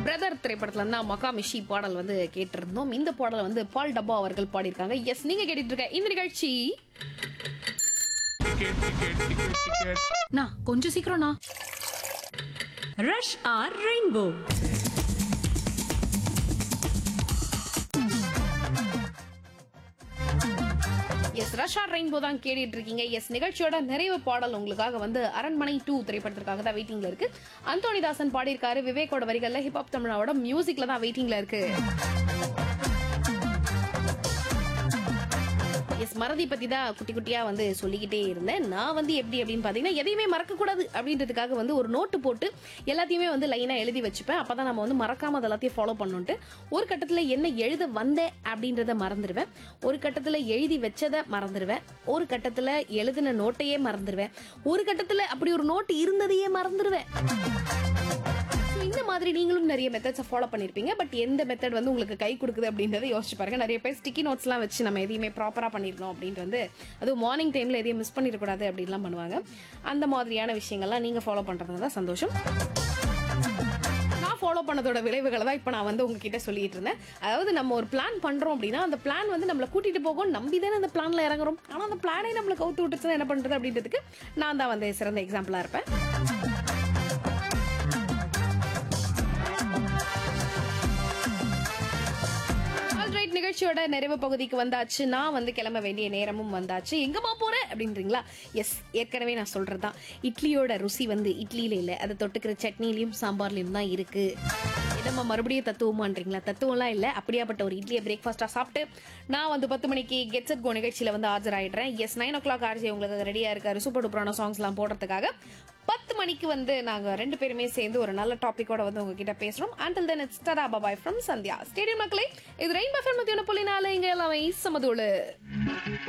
brother திரைப்படத்துல இருந்தா மகாமிஷி பாடல் வந்து கேட்டிருந்தோம் இந்த பாடல் வந்து பால் டப்பா அவர்கள் பாடியிருக்காங்க எஸ் நீங்க கேட்டுட்டு இருக்க இந்த நிகழ்ச்சி நான் கொஞ்சம் சீக்கிரம்ண்ணா ரஷ் ஆர் ரெயின்போ எஸ் ரஷா ரெயின்போ தான் கேட்டுட்டு இருக்கீங்க எஸ் நிகழ்ச்சியோட நிறைவு பாடல் உங்களுக்காக வந்து அரண்மனை டூ திரைப்படத்திற்காக தான் வெயிட்டிங்ல இருக்கு அந்தோனிதாசன் பாடியிருக்காரு விவேக்கோட வரிகள்ல ஹிப்ஹாப் தமிழாவோட மியூசிக்ல தான் வெயிட்டிங்ல இருக்கு எஸ் மறதி பத்தி தான் குட்டி குட்டியா வந்து சொல்லிக்கிட்டே இருந்தேன் நான் வந்து எப்படி அப்படின்னு பாத்தீங்கன்னா எதையுமே மறக்க கூடாது அப்படின்றதுக்காக வந்து ஒரு நோட்டு போட்டு எல்லாத்தையுமே வந்து லைனா எழுதி வச்சுப்பேன் அப்பதான் நம்ம வந்து மறக்காம அது எல்லாத்தையும் ஃபாலோ பண்ணுன்ட்டு ஒரு கட்டத்துல என்ன எழுத வந்தேன் அப்படின்றத மறந்துடுவேன் ஒரு கட்டத்துல எழுதி வச்சதை மறந்துடுவேன் ஒரு கட்டத்துல எழுதின நோட்டையே மறந்துடுவேன் ஒரு கட்டத்துல அப்படி ஒரு நோட்டு இருந்ததையே மறந்துடுவேன் So, இந்த மாதிரி நீங்களும் நிறைய மெத்தட்ஸை ஃபாலோ பண்ணிருப்பீங்க பட் எந்த மெத்தட் வந்து உங்களுக்கு கை கொடுக்குது அப்படின்றத யோசிச்சு பாருங்க நிறைய பேர் ஸ்டிக்கி நோட்ஸ்லாம் வச்சு நம்ம எதையுமே ப்ராப்பராக பண்ணிருந்தோம் அப்படின்ட்டு வந்து அதுவும் மார்னிங் டைமில் எதையும் மிஸ் பண்ணிடக்கூடாது அப்படின்லாம் பண்ணுவாங்க அந்த மாதிரியான விஷயங்கள்லாம் நீங்கள் ஃபாலோ பண்ணுறது தான் சந்தோஷம் நான் ஃபாலோ பண்ணதோட விளைவுகளை தான் இப்போ நான் வந்து உங்ககிட்ட சொல்லிட்டு இருந்தேன் அதாவது நம்ம ஒரு பிளான் பண்றோம் அப்படின்னா அந்த பிளான் வந்து நம்மளை கூட்டிட்டு போகும் நம்பி தானே அந்த பிளான்ல இறங்குறோம் ஆனா அந்த பிளானே நம்மளை கவுத்து விட்டுச்சுன்னா என்ன பண்றது அப்படின்றதுக்கு நான் தான் வந்து சிறந்த எக்ஸாம்பிளா இருப்பேன் ஆல்ரைட் நிகழ்ச்சியோட நிறைவு பகுதிக்கு வந்தாச்சு நான் வந்து கிளம்ப வேண்டிய நேரமும் வந்தாச்சு எங்கம்மா போறேன் அப்படின்றீங்களா எஸ் ஏற்கனவே நான் சொல்றதுதான் இட்லியோட ருசி வந்து இட்லியில இல்ல அதை தொட்டுக்கிற சட்னிலையும் சாம்பார்லயும் தான் இருக்கு என்னம்மா மறுபடியும் தத்துவமான்றீங்களா தத்துவம்லாம் இல்ல அப்படியாப்பட்ட ஒரு இட்லியை பிரேக்ஃபாஸ்டா சாப்பிட்டு நான் வந்து பத்து மணிக்கு கெட்ஸ் அட் கோ நிகழ்ச்சியில வந்து ஆஜராயிடுறேன் yes nine o'clock RJ உங்களுக்கு ரெடியா இருக்காரு சூப்பர் டூப்பரான சாங்ஸ்லாம் போடுறதுக்காக பத்து மணிக்கு வந்து நாங்க ரெண்டு பேருமே சேர்ந்து ஒரு நல்ல டாபிக்கோட வந்து உங்ககிட்ட பேசுறோம் அண்டில் தென் இட்ஸ் டடா பாய் ஃப்ரம் சந்தியா ஸ்டேடியம் மக்களே இது ரெயின் பஃபர் மத்தியான புள்ளி நாலு இங்க எல்லாமே சமதோடு